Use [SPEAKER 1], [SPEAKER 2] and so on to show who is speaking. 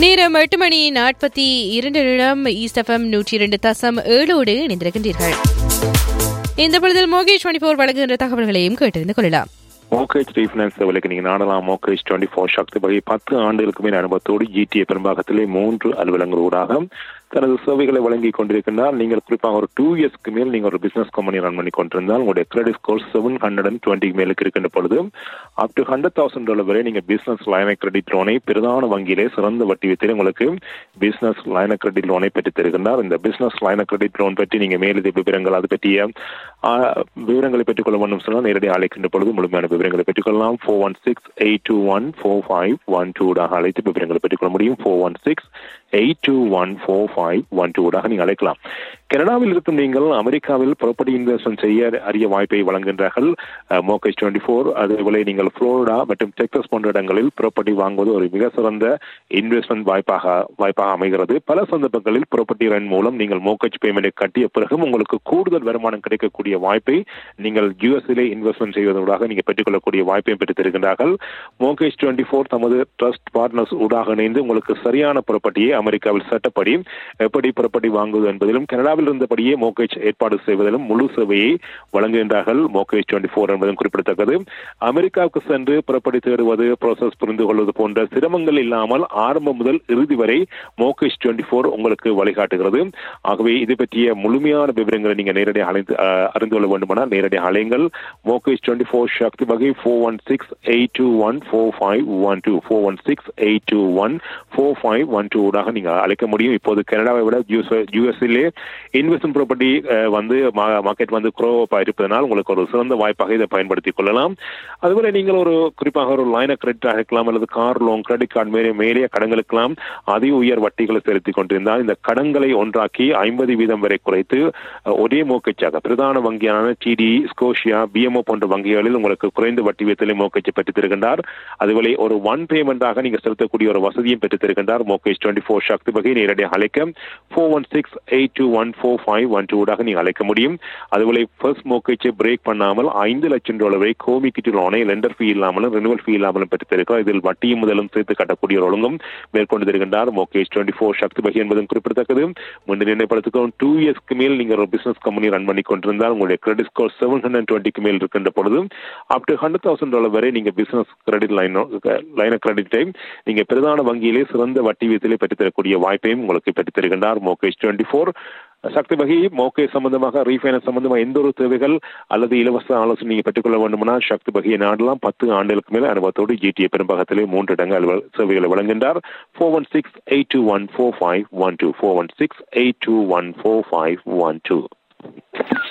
[SPEAKER 1] நேரம் எட்டு மணி நாற்பத்தி இரண்டு நிமிடம் ஈஸ்ட் எஃப்எம் நூற்றி இரண்டு தசம் ஏழோடு இணைந்திருக்கின்றீர்கள் இந்த பொழுதில் மோகேஷ் டுவெண்ட்டி ஃபோர் வழங்குகின்ற தகவல்களையும் கேட்டறிந்து கொள்ளலாம்
[SPEAKER 2] மோகேஜ் ரீஃபினான்ஸ் சேவைக்கு நீங்க நாடலாம் மோகேஜ் டுவெண்ட்டி ஃபோர் சக்தி வகை பத்து ஆண்டுகளுக்கு மேல் அனுபவத்தோடு ஜிடிஏ பெரும்பாகத்திலே மூன்று அலுவலங்களூடாக தனது சேவைகளை வழங்கி கொண்டிருக்கின்றால் நீங்கள் குறிப்பாக ஒரு டூ இயர்ஸ்க்கு மேல் நீங்கள் ஒரு பிசினஸ் கம்பெனி ரன் பண்ணி கொண்டிருந்தால் உங்களுடைய credit score seven hundred and twenty மேலுக்கு இருக்கின்ற பொழுது up to hundred thousand dollar வரை நீங்க பிசினஸ் லைன கிரெடிட் லோனை பிரதான வங்கியிலே சிறந்த வட்டி வித்தில் உங்களுக்கு பிசினஸ் லைன கிரெடிட் லோனை பெற்று தருகின்றார் இந்த பிசினஸ் லைன கிரெடிட் லோன் பற்றி நீங்க மேலதிக விவரங்கள் அது பற்றிய விவரங்களை பெற்றுக்கொள்ள வேண்டும் சொன்னால் நேரடியாக அழைக்கின்ற பொழுது முழுமையான விவரங்களை பெற்றுக்கொள்ளலாம் four one six eight two one four five one டூடாக அழைத்து விவரங்களை பெற்றுக்கொள்ள முடியும் four one six eight two one four five one டூடாக நீங்கள் அழைக்கலாம் கனடாவில் இருக்கும் நீங்கள் அமெரிக்காவில் ப்ராப்பர்ட்டி இன்வெஸ்ட்மெண்ட் செய்ய அரிய வாய்ப்பை வழங்குகின்றார்கள் மோகேஜ் டுவெண்ட்டி ஃபோர் அதேபோல நீங்கள் புளோரிடா மற்றும் டெக்ஸஸ் போன்ற இடங்களில் ப்ராப்பர்ட்டி வாங்குவது ஒரு மிக சிறந்த இன்வெஸ்ட்மெண்ட் வாய்ப்பாக வாய்ப்பாக அமைகிறது பல சந்தர்ப்பங்களில் ப்ராப்பர்ட்டி ரன் மூலம் நீங்கள் மோகேஜ் பேமெண்ட்டை கட்டிய பிறகும் உங்களுக்கு கூடுதல் வருமானம் கிடைக்கக்கூடிய வாய்ப்பை நீங்கள் யூஎஸ்ஏ இன்வெஸ்ட்மெண்ட் செய்வதற்காக நீங்கள் பெற்றுக்கொள்ளக்கூடிய வாய்ப்பையும் பெற்று தருகின்றார்கள் மோகேஜ் டுவெண்ட்டி ஃபோர் தமது ட்ரஸ்ட் பார்ட்னர்ஸ் ஊடாக இணைந்து உங்களுக்கு சரியான ப்ராப்பர்ட்டியை அமெரிக்காவில் சட்டப்படி எப்படி ப்ராப்பர்ட்டி வாங்குவது என்பதிலும் கனடாவில் இருந்தபடியே மோகேஜ் ஏற்பாடு செய்வதிலும் முழு சேவையை வழங்குகின்றார்கள் மோகேஜ் டுவெண்ட்டி ஃபோர் என்பதும் குறிப்பிடத்தக்கது அமெரிக்காவுக்கு சென்று புறப்படி தேடுவது ப்ராசஸ் புரிந்து கொள்வது போன்ற சிரமங்கள் இல்லாமல் ஆரம்பம் முதல் இறுதி வரை மோகேஜ் டுவெண்ட்டி ஃபோர் உங்களுக்கு வழிகாட்டுகிறது ஆகவே இது பற்றிய முழுமையான விவரங்களை நீங்க நேரடியாக அழைத்து அறிந்து கொள்ள வேண்டுமானால் நேரடியாக அலையுங்கள் மோகேஜ் டுவெண்ட்டி ஃபோர் சக்தி வகை four one six eight two one four five one two four one six eight two one four five one two ஊடாக நீங்க அழைக்க முடியும் இப்போது கனடாவை விட யூஎஸ்ஏ இன்வெஸ்ட்மெண்ட் ப்ராப்பர்ட்டி வந்து மார்க்கெட் வந்து குரோவா இருப்பதனால் உங்களுக்கு ஒரு சிறந்த வாய்ப்பாக இதை பயன்படுத்திக் கொள்ளலாம் அதுபோல நீங்கள் ஒரு குறிப்பாக ஒரு லைன கிரெடிட்டாக இருக்கலாம் அல்லது கார் லோன் கிரெடிட் கார்டு மேலே மேலே கடன்களுக்கெல்லாம் அதி உயர் வட்டிகளை செலுத்திக் கொண்டிருந்தால் இந்த கடன்களை ஒன்றாக்கி ஐம்பது வீதம் வரை குறைத்து ஒரே மோக்கச்சாக பிரதான வங்கியான டிடி ஸ்கோஷியா பிஎம்ஓ போன்ற வங்கிகளில் உங்களுக்கு குறைந்த வட்டி வீதத்திலே மோக்கச்சை பெற்றுத் தருகின்றார் அதுபோல ஒரு ஒன் பேமெண்டாக நீங்கள் செலுத்தக்கூடிய ஒரு வசதியும் பெற்றுத் தருகின்றார் மோகேஜ் டுவெண்ட்டி ஃபோர் சக்தி வகை நேரடியாக அழைக்க four one six eight two one four five one டூடாக நீங்கள் அழைக்க முடியும் அதுபோல ஃபர்ஸ்ட் மோக்கேஜை பிரேக் பண்ணாமல் ஐந்து லட்சம் டாலர் வரை கோமிக்கிட்டு லோனை லெண்டர் ஃபீ இல்லாமலும் ரினுவல் ஃபீ இல்லாமலும் பெற்று தருகிறார் இதில் வட்டியும் முதலும் சேர்த்து கட்டக்கூடிய ஒரு ஒழுங்கும் மேற்கொண்டு தருகின்றார் மோகேஜ் டுவெண்ட்டி ஃபோர் சக்தி வகை என்பதும் குறிப்பிடத்தக்கது முன்பு நினைப்படுத்துக்கிறோம் டூ இயர்ஸ்க்கு மேல் நீங்கள் ஒரு பிசினஸ் கம்பெனி ரன் பண்ணி கொண்டிருந்தால் உங்களுடைய கிரெடிட் ஸ்கோர் செவன் ஹண்ட்ரட் டுவெண்ட்டிக்கு மேல் இருக்கின்ற பொழுது up to hundred thousand dollar வரை நீங்க பிசினஸ் கிரெடிட் லைன் லைன கிரெடிட்டை நீங்க பிரதான வங்கியிலே சிறந்த வட்டி வீதத்திலே பெற்றுத்தரக்கூடிய வாய்ப்பையும் உங்களுக்கு பெற்றுத் தருகின்றார் மோகேஜ் டுவெண்ட்டி ஃபோர் சக்தி வகை மோகே சம்பந்தமாக ரீஃபைனான்ஸ் சம்பந்தமாக எந்த ஒரு தேவைகள் அல்லது இலவச ஆலோசனை நீங்க பெற்றுக்கொள்ள வேண்டுமானா சக்தி வகையை நாடலாம் பத்து ஆண்டுகளுக்கு மேல் அனுபவத்தோடு ஜிடிஏ பெரும்பகத்திலே மூன்று இடங்கள் அலுவல் சேவைகளை வழங்குகின்றார் four one six eight two one four five one two four one six eight two one four five one two